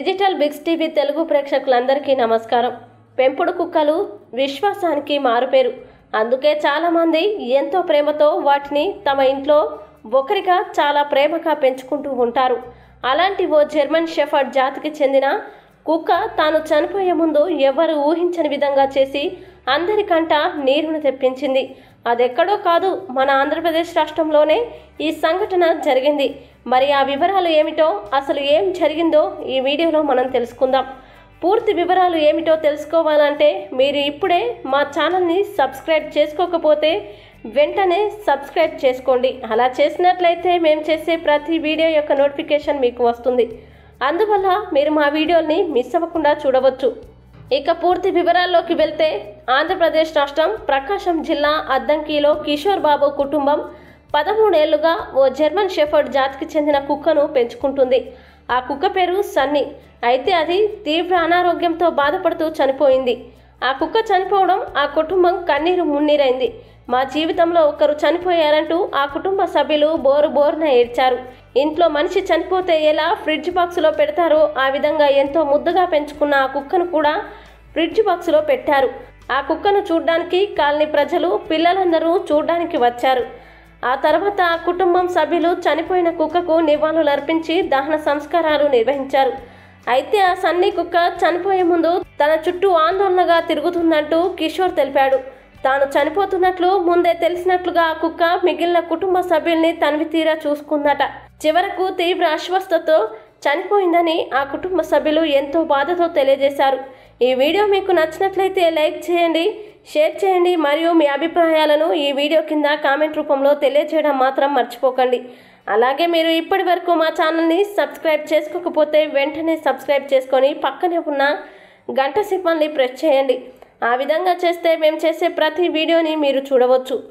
digital Biggs TV Telugu ప్రేక్షకులందరికీ నమస్కారం పెంపుడు కుక్కలు విశ్వాసానికి మారుపేరు అందుకే చాలామంది ఎంతో ప్రేమతో వాటిని తమ ఇంట్లో ఒకరిగా చాలా ప్రేమగా పెంచుకుంటూ ఉంటారు అలాంటి ఓ జర్మన్ షెఫర్డ్ జాతికి చెందిన కుక్క తాను చనిపోయే ముందు ఎవరు ఊహించని విధంగా చేసి అందరికంట నీరును తెప్పించింది అదెక్కడో కాదు మన ఆంధ్రప్రదేశ్ రాష్ట్రంలోనే ఈ సంఘటన జరిగింది మరి ఆ వివరాలు ఏమిటో అసలు ఏం జరిగిందో ఈ వీడియోలో మనం తెలుసుకుందాం పూర్తి వివరాలు ఏమిటో తెలుసుకోవాలంటే మీరు ఇప్పుడే మా ఛానల్ని సబ్స్క్రైబ్ చేసుకోకపోతే వెంటనే సబ్స్క్రైబ్ చేసుకోండి అలా చేసినట్లయితే మేము చేసే ప్రతి వీడియో యొక్క నోటిఫికేషన్ మీకు వస్తుంది అందువల్ల మీరు మా వీడియోని మిస్ అవ్వకుండా చూడవచ్చు ఇక పూర్తి వివరాల్లోకి వెళ్తే ఆంధ్రప్రదేశ్ రాష్ట్రం ప్రకాశం జిల్లా అద్దంకిలో కిషోర్ బాబు కుటుంబం పదమూడేళ్లుగా ఓ జర్మన్ షెఫర్డ్ జాతికి చెందిన కుక్కను పెంచుకుంటుంది ఆ కుక్క పేరు సన్నీ అయితే అది తీవ్ర అనారోగ్యంతో బాధపడుతూ చనిపోయింది ఆ కుక్క చనిపోవడం ఆ కుటుంబం కన్నీరు మున్నీరైంది మా జీవితంలో ఒకరు చనిపోయారంటూ ఆ కుటుంబ సభ్యులు బోరు బోరున ఏడ్చారు ఇంట్లో మనిషి చనిపోతే ఎలా ఫ్రిడ్జ్ బాక్సులో పెడతారో ఆ విధంగా ఎంతో ముద్దుగా పెంచుకున్న ఆ కుక్కను కూడా ఫ్రిడ్జ్ బాక్సులో పెట్టారు ఆ కుక్కను చూడ్డానికి కాలనీ ప్రజలు పిల్లలందరూ చూడ్డానికి వచ్చారు ఆ తర్వాత ఆ కుటుంబం సభ్యులు చనిపోయిన కుక్కకు నివాళులు అర్పించి దహన సంస్కారాలు నిర్వహించారు అయితే ఆ సన్నీ కుక్క చనిపోయే ముందు తన చుట్టూ ఆందోళనగా తిరుగుతుందంటూ కిషోర్ తెలిపాడు తాను చనిపోతున్నట్లు ముందే తెలిసినట్లుగా ఆ కుక్క మిగిలిన కుటుంబ సభ్యుల్ని తనివి తీరా చూసుకుందట చివరకు తీవ్ర అస్వస్థతో చనిపోయిందని ఆ కుటుంబ సభ్యులు ఎంతో బాధతో తెలియజేశారు ఈ వీడియో మీకు నచ్చినట్లయితే లైక్ చేయండి షేర్ చేయండి మరియు మీ అభిప్రాయాలను ఈ వీడియో కింద కామెంట్ రూపంలో తెలియజేయడం మాత్రం మర్చిపోకండి అలాగే మీరు ఇప్పటి వరకు మా ఛానల్ని సబ్స్క్రైబ్ చేసుకోకపోతే వెంటనే సబ్స్క్రైబ్ చేసుకొని పక్కనే ఉన్న గంట సింబల్ని ప్రెస్ చేయండి ఆ విధంగా చేస్తే మేము చేసే ప్రతి వీడియోని మీరు చూడవచ్చు